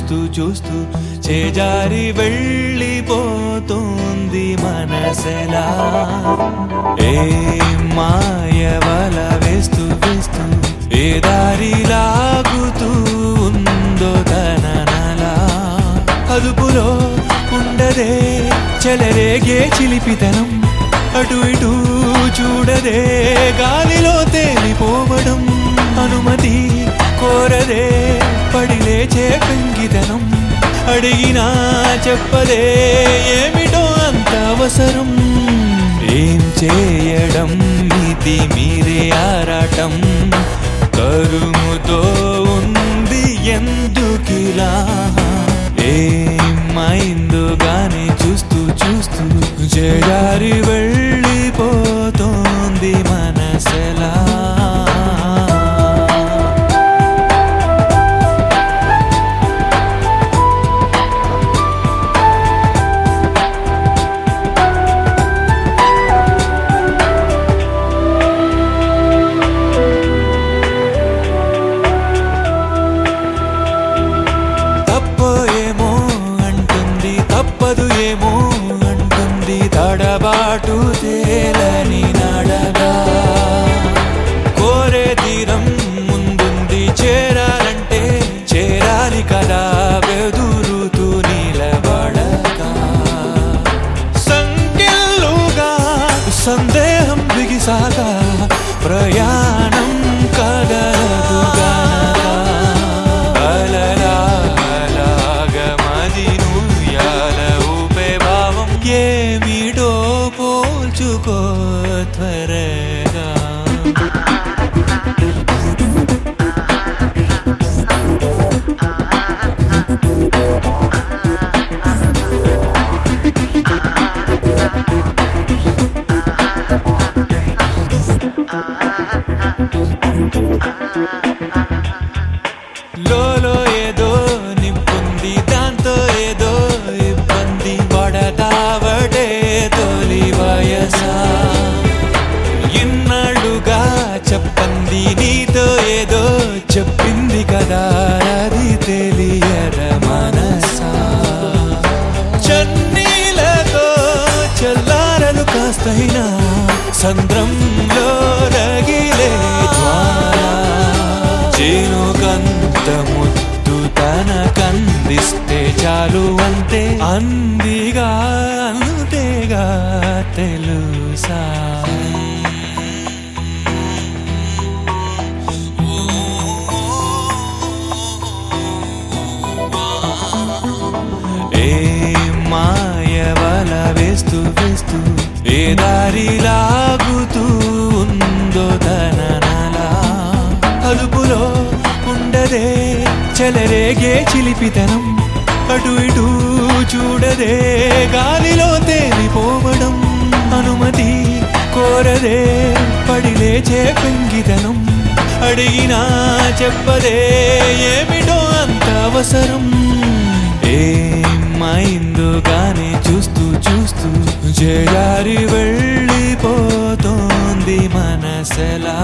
చూస్తూ చూస్తూ చేజారి వెళ్ళిపోతుంది మనసెలా ఏ మాయ వల వేస్తూ వేస్తూ ఏ దారి లాగుతూ ఉందో తననలా అదుపులో ఉండదే చెలరేగే చిలిపితనం అటు ఇటు చూడదే గాలిలో తేలిపోవడం అనుమతి కోరదే పడి లేచే పెంగితనం అడిగినా చెప్పదే ఏమిటో అంత అవసరం ఏం చేయడం ఇది మీరే ఆరాటం కరుముతో ఉంది ఎందుకిలా ఏమైందో గాని చూస్తూ చూస్తూ జగారి వెళ్ళిపోతోంది మనసెలా తప్పో ఏమో అంటుంది తప్పదు ఏమో అంటుంది తడబాటు తేలని నడగా కోరే తీరం ముందుంది చేరాలంటే చేరాలి కదా వెదురుతూ నిలబడగా సంఖ్యలుగా సందేహం బిగిసాగా ప్రయాణం కదలదు గనక అలలాగమదినుయాల ఊపే భావం ఏమిటో పోల్చుకో త్వరగా లోలో ఏదో నింపుంది దాంతో ఏదో ఇబ్బంది పడతావడే తొలి వయసా ఇన్నాళ్ళుగా చెప్పంది నీతో ఏదో చెప్పింది కదా అది తెలియద మనసా చన్నీలతో చల్లారలు కాస్తైనా సంద్రంలో రగిలే జ్వాల చేనుకంత ముద్దు తన కందిస్తే చాలు అంతే అందిగా అంతేగా తెలుసా ఏ మాయ వల వేస్తూ వేస్తూ ఏ దారి లాగుతూ ఉందో తననలా అదుపులో ఉండదే చెలరేగే చిలిపితనం అటు ఇటు చూడదే గాలిలో తేలిపోవడం అనుమతి కోరదే పడి లేచే పెంగితనం అడిగినా చెప్పదే ఏమిటో అంత అవసరం ఏమైందో గాని చూస్తూ చూస్తూ జగారి వెళ్ళిపోతోంది మనసెలా